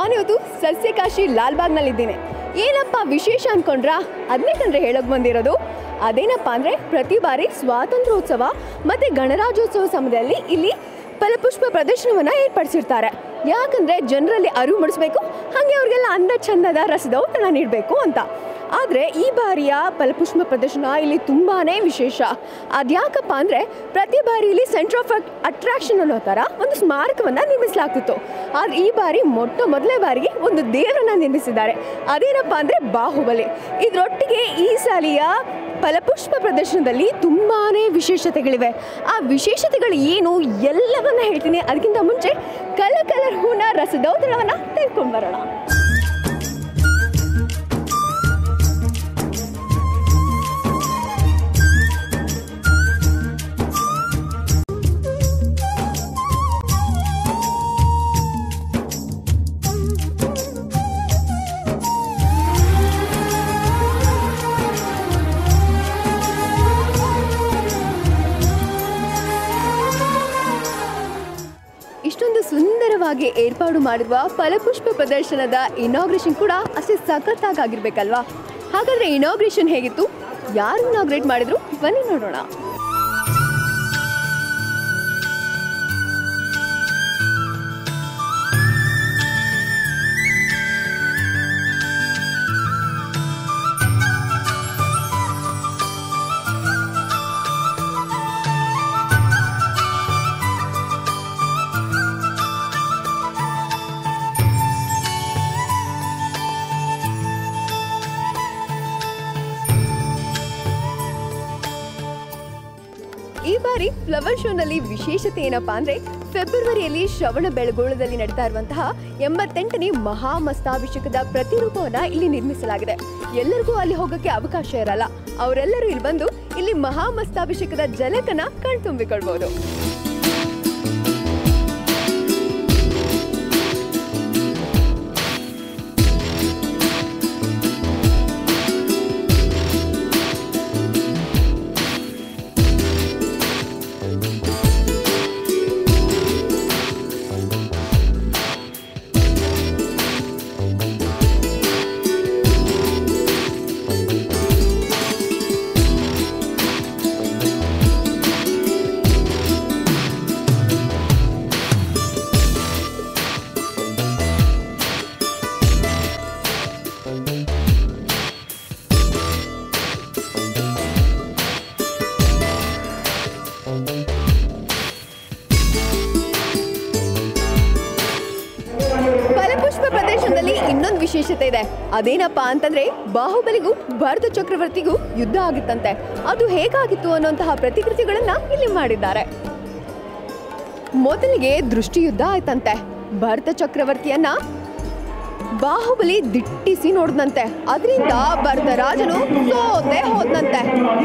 ನಾನಿವತ್ತು ಸಸ್ಯಕಾಶಿ ಲಾಲ್ಬಾಗ್ನಲ್ಲಿದ್ದೀನಿ ಏನಪ್ಪ ವಿಶೇಷ ಅನ್ಕೊಂಡ್ರಾ ಅದನ್ನೇ ಕಂಡ್ರೆ ಹೇಳೋಕೆ ಬಂದಿರೋದು ಅದೇನಪ್ಪ ಅಂದರೆ ಪ್ರತಿ ಬಾರಿ ಸ್ವಾತಂತ್ರ್ಯೋತ್ಸವ ಮತ್ತು ಗಣರಾಜ್ಯೋತ್ಸವ ಸಮಯದಲ್ಲಿ ಇಲ್ಲಿ ಫಲಪುಷ್ಪ ಪ್ರದರ್ಶನವನ್ನು ಏರ್ಪಡಿಸಿರ್ತಾರೆ ಯಾಕಂದರೆ ಜನರಲ್ಲಿ ಅರಿವು ಮೂಡಿಸ್ಬೇಕು ಹಾಗೆ ಅವ್ರಿಗೆಲ್ಲ ಅಂದ ಚಂದದ ರಸದ ಔತಣ ನೀಡಬೇಕು ಅಂತ ಆದರೆ ಈ ಬಾರಿಯ ಫಲಪುಷ್ಪ ಪ್ರದರ್ಶನ ಇಲ್ಲಿ ತುಂಬಾ ವಿಶೇಷ ಅದ್ಯಾಕಪ್ಪ ಅಂದರೆ ಪ್ರತಿ ಬಾರಿ ಇಲ್ಲಿ ಸೆಂಟರ್ ಆಫ್ ಅಟ್ರಾಕ್ಷನ್ ಅನ್ನೋ ಥರ ಒಂದು ಸ್ಮಾರಕವನ್ನು ನಿರ್ಮಿಸಲಾಗ್ತಿತ್ತು ಆದರೆ ಈ ಬಾರಿ ಮೊಟ್ಟ ಮೊದಲನೇ ಬಾರಿಗೆ ಒಂದು ದೇವರನ್ನು ನಿರ್ಮಿಸಿದ್ದಾರೆ ಅದೇನಪ್ಪ ಅಂದರೆ ಬಾಹುಬಲಿ ಇದರೊಟ್ಟಿಗೆ ಈ ಸಾಲಿಯ ಫಲಪುಷ್ಪ ಪ್ರದರ್ಶನದಲ್ಲಿ ತುಂಬಾ ವಿಶೇಷತೆಗಳಿವೆ ಆ ವಿಶೇಷತೆಗಳು ಏನು ಎಲ್ಲವನ್ನ ಹೇಳ್ತೀನಿ ಅದಕ್ಕಿಂತ ಮುಂಚೆ ಕಲರ್ ಕಲರ್ ಹೂನ ರಸದೌತಣವನ್ನು ತೆಗೆದುಕೊಂಡು ಬರೋಣ ಇಷ್ಟೊಂದು ಸುಂದರವಾಗಿ ಏರ್ಪಾಡು ಮಾಡಿರುವ ಫಲಪುಷ್ಪ ಪ್ರದರ್ಶನದ ಇನಾಗ್ರೇಷನ್ ಕೂಡ ಅಷ್ಟೇ ಸಖತ್ತಾಗಿರ್ಬೇಕಲ್ವಾ ಹಾಗಾದ್ರೆ ಇನಾಗ್ರೇಷನ್ ಹೇಗಿತ್ತು ಯಾರು ಇನಾಗ್ರೇಟ್ ಮಾಡಿದ್ರು ಬನ್ನಿ ನೋಡೋಣ ಈ ಬಾರಿ ಫ್ಲವರ್ ಶೋನಲ್ಲಿ ವಿಶೇಷತೆ ಏನಪ್ಪಾ ಅಂದ್ರೆ ಫೆಬ್ರವರಿಯಲ್ಲಿ ಶ್ರವಣ ಬೆಳಗೊಳದಲ್ಲಿ ನಡೀತಾ ಇರುವಂತಹ ಎಂಬತ್ತೆಂಟನೇ ಮಹಾಮಸ್ತಾಭಿಷೇಕದ ಪ್ರತಿರೂಪವನ್ನ ಇಲ್ಲಿ ನಿರ್ಮಿಸಲಾಗಿದೆ ಎಲ್ಲರಿಗೂ ಅಲ್ಲಿ ಹೋಗಕ್ಕೆ ಅವಕಾಶ ಇರಲ್ಲ ಅವರೆಲ್ಲರೂ ಇಲ್ಲಿ ಬಂದು ಇಲ್ಲಿ ಮಹಾಮಸ್ತಾಭಿಷೇಕದ ಜಲಕನ ಕಣ್ತುಂಬಿಕೊಳ್ಬಹುದು ಫಲಪುಷ್ಪ ಪ್ರದೇಶದಲ್ಲಿ ಇನ್ನೊಂದು ವಿಶೇಷತೆ ಇದೆ ಅದೇನಪ್ಪಾ ಅಂತಂದ್ರೆ ಬಾಹುಬಲಿಗೂ ಭಾರತ ಚಕ್ರವರ್ತಿಗೂ ಯುದ್ಧ ಆಗಿತ್ತಂತೆ ಅದು ಹೇಗಾಗಿತ್ತು ಅನ್ನುವಂತಹ ಪ್ರತಿಕೃತಿಗಳನ್ನ ಇಲ್ಲಿ ಮಾಡಿದ್ದಾರೆ ಮೊದಲಿಗೆ ದೃಷ್ಟಿ ಯುದ್ಧ ಆಯ್ತಂತೆ ಭರತ ಚಕ್ರವರ್ತಿಯನ್ನ ಬಾಹುಬಲಿ ದಿಟ್ಟಿಸಿ ನೋಡ್ದಂತೆ ಅದರಿಂದ ಭರತ ರಾಜನು ಸೋತೆ ಹೋದ್ನಂತೆ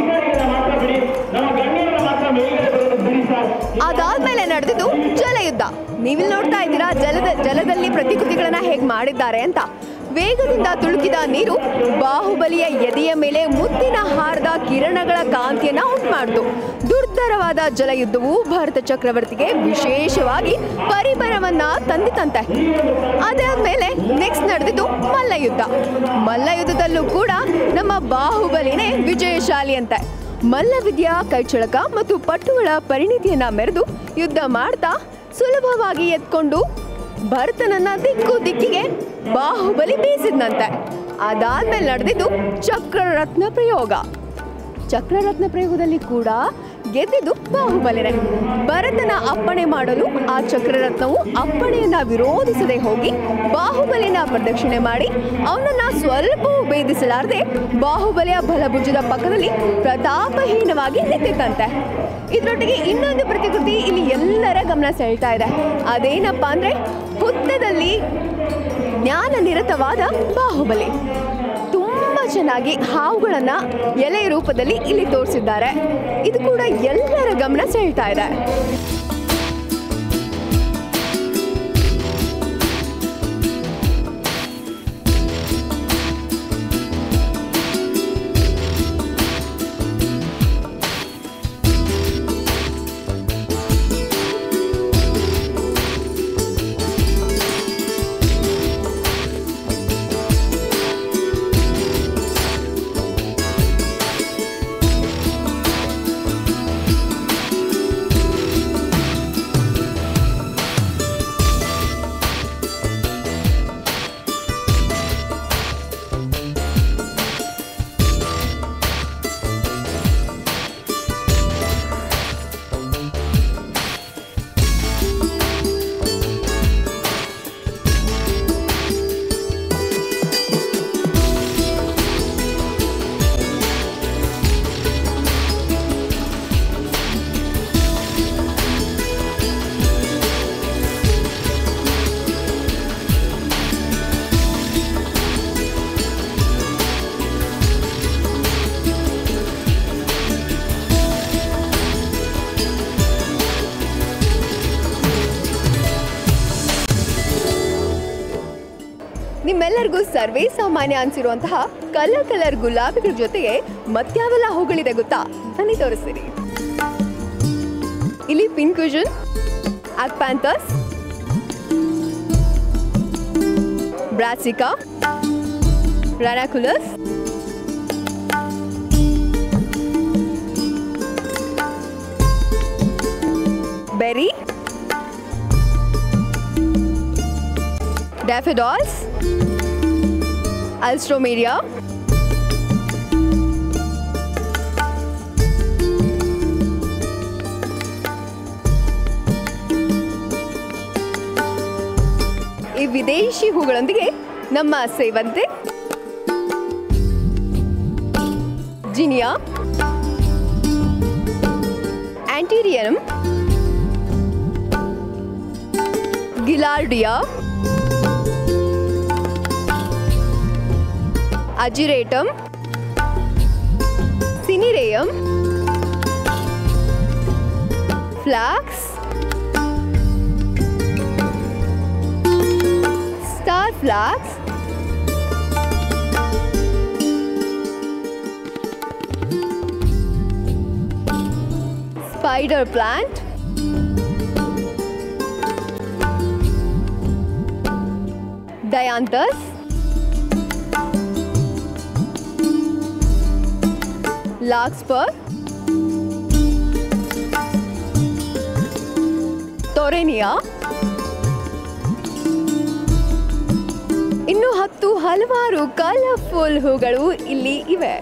ಅದಾದ್ಮೇಲೆ ನಡೆದಿದ್ದು ಜಲಯುದ್ಧ ನೀವಿಲ್ಲಿ ನೋಡ್ತಾ ಇದ್ದೀರಾ ಜಲದ ಜಲದಲ್ಲಿ ಪ್ರತಿಕೃತಿಗಳನ್ನ ಹೇಗೆ ಮಾಡಿದ್ದಾರೆ ಅಂತ ವೇಗದಿಂದ ತುಳುಕಿದ ನೀರು ಬಾಹುಬಲಿಯ ಎದೆಯ ಮೇಲೆ ಮುತ್ತಿನ ಹಾರದ ಕಿರಣಗಳ ಕಾಂತಿಯನ್ನ ಉಂಟು ಮಾಡಿತು ದುರ್ಧರವಾದ ಜಲಯುದ್ಧವು ಭಾರತ ಚಕ್ರವರ್ತಿಗೆ ವಿಶೇಷವಾಗಿ ಪರಿಬರವನ್ನ ತಂದಿತಂತೆ ಅದಾದ್ಮೇಲೆ ನೆಕ್ಸ್ಟ್ ನಡೆದಿದ್ದು ಮಲ್ಲಯುದ್ಧ ಮಲ್ಲಯುದ್ಧದಲ್ಲೂ ಕೂಡ ನಮ್ಮ ಬಾಹುಬಲಿನೇ ವಿಜಯಶಾಲಿ ಅಂತೆ ಮಲ್ಲವಿದ್ಯಾ ಕೈಚಳಕ ಮತ್ತು ಪಟ್ಟುಗಳ ಪರಿಣಿತಿಯನ್ನ ಮೆರೆದು ಯುದ್ಧ ಮಾಡ್ತಾ ಸುಲಭವಾಗಿ ಎತ್ಕೊಂಡು ಭರತನನ್ನ ದಿಕ್ಕು ದಿಕ್ಕಿಗೆ ಬಾಹುಬಲಿ ಬೀಸಿದ್ನಂತೆ ಅದಾದ್ಮೇಲೆ ನಡೆದಿದ್ದು ಚಕ್ರರತ್ನ ಪ್ರಯೋಗ ಚಕ್ರರತ್ನ ಪ್ರಯೋಗದಲ್ಲಿ ಕೂಡ ಗೆದ್ದಿದ್ದು ಬಾಹುಬಲಿನೇ ಭರತನ ಅಪ್ಪಣೆ ಮಾಡಲು ಆ ಚಕ್ರರತ್ನವು ಅಪ್ಪಣೆಯನ್ನ ವಿರೋಧಿಸದೆ ಹೋಗಿ ಬಾಹುಬಲಿನ ಪ್ರದಕ್ಷಿಣೆ ಮಾಡಿ ಅವನನ್ನ ಸ್ವಲ್ಪವೂ ಭೇದಿಸಲಾರದೆ ಬಾಹುಬಲಿಯ ಬಲಭುಜದ ಪಕ್ಕದಲ್ಲಿ ಪ್ರತಾಪಹೀನವಾಗಿ ನಿಂತಿತ್ತಂತೆ ಇದರೊಟ್ಟಿಗೆ ಇನ್ನೊಂದು ಪ್ರತಿಕೃತಿ ಇಲ್ಲಿ ಎಲ್ಲರ ಗಮನ ಸೆಳ್ತಾ ಇದೆ ಅದೇನಪ್ಪಾ ಅಂದ್ರೆ ಹುತ್ತದಲ್ಲಿ ಜ್ಞಾನ ನಿರತವಾದ ಬಾಹುಬಲಿ ತುಂಬ ಚೆನ್ನಾಗಿ ಹಾವುಗಳನ್ನ ಎಲೆ ರೂಪದಲ್ಲಿ ಇಲ್ಲಿ ತೋರಿಸಿದ್ದಾರೆ ಇದು ಕೂಡ ಎಲ್ಲರ ಗಮನ ಸೆಳ್ತಾ ಇದೆ ನಿಮ್ಮೆಲ್ಲರಿಗೂ ಸರ್ವೇ ಸಾಮಾನ್ಯ ಅನ್ಸಿರುವಂತಹ ಕಲರ್ ಕಲರ್ ಗುಲಾಬಿಗಳ ಜೊತೆಗೆ ಮತ್ಯಾವೆಲ್ಲ ಹೂಗಳಿದೆ ಗೊತ್ತಾ ನನಗೆ ತೋರಿಸ್ತೀನಿ ಇಲ್ಲಿ pink vision panthers brassica ranunculus berry daffodils alstroemeria ಈ ವಿದೇಶಿ ಹೂಗಳೊಂದಿಗೆ ನಮ್ಮ ಸೇವಂತೆ zinnia antirrhinum gaillardia ageratum cineraria phlox star phlox spider plant dianthus larkspur torenia ಇನ್ನು ಹತ್ತು ಹಲವಾರು ಕಲರ್ಫುಲ್ ಹೂಗಳು ಇಲ್ಲಿ ಇವೆ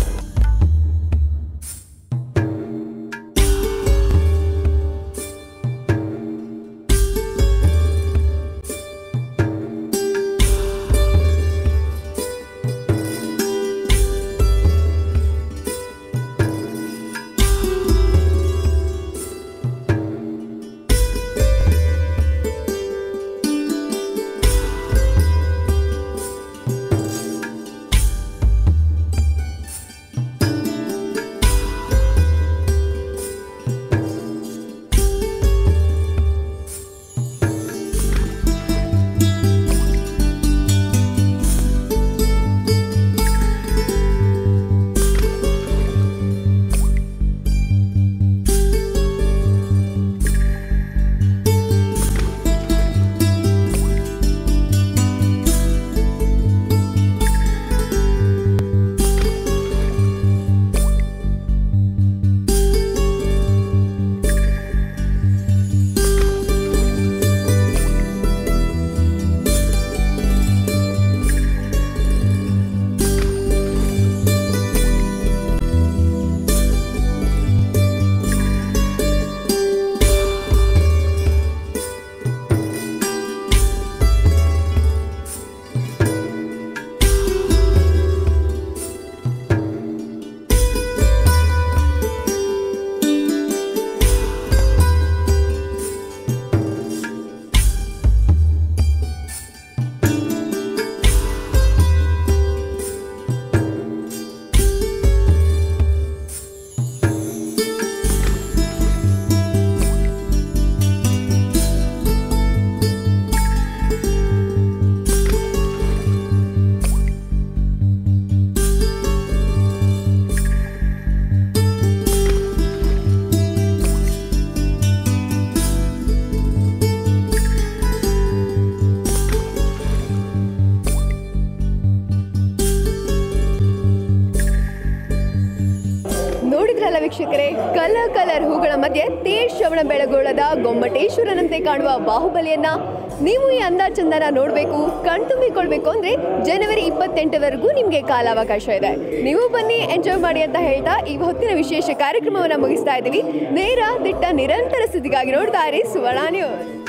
ನೋಡಿದ್ರಲ್ಲ ವೀಕ್ಷಕರೇ ಕಲರ್ ಕಲರ್ ಹೂಗಳ ಮಧ್ಯೆ ತೇಜ್ ಶ್ರವಣ ಬೆಳಗೊಳದ ಗೊಮ್ಮಟೇಶ್ವರನಂತೆ ಕಾಣುವ ಬಾಹುಬಲಿಯನ್ನ ನೀವು ಈ ಅಂದ ಚಂದನ ನೋಡಬೇಕು ಕಣ್ತುಂಬಿಕೊಳ್ಬೇಕು ಅಂದ್ರೆ ಜನವರಿ ಇಪ್ಪತ್ತೆಂಟರವರೆಗೂ ನಿಮಗೆ ಕಾಲಾವಕಾಶ ಇದೆ ನೀವು ಬನ್ನಿ ಎಂಜಾಯ್ ಮಾಡಿ ಅಂತ ಹೇಳ್ತಾ ಈ ಹೊತ್ತಿನ ವಿಶೇಷ ಕಾರ್ಯಕ್ರಮವನ್ನು ಮುಗಿಸ್ತಾ ಇದ್ದೀವಿ ನೇರ ದಿಟ್ಟ ನಿರಂತರ ಸುದ್ದಿಗಾಗಿ ನೋಡ್ತಾ ಇರಿ ಸುವರ್ಣ ನ್ಯೂಸ್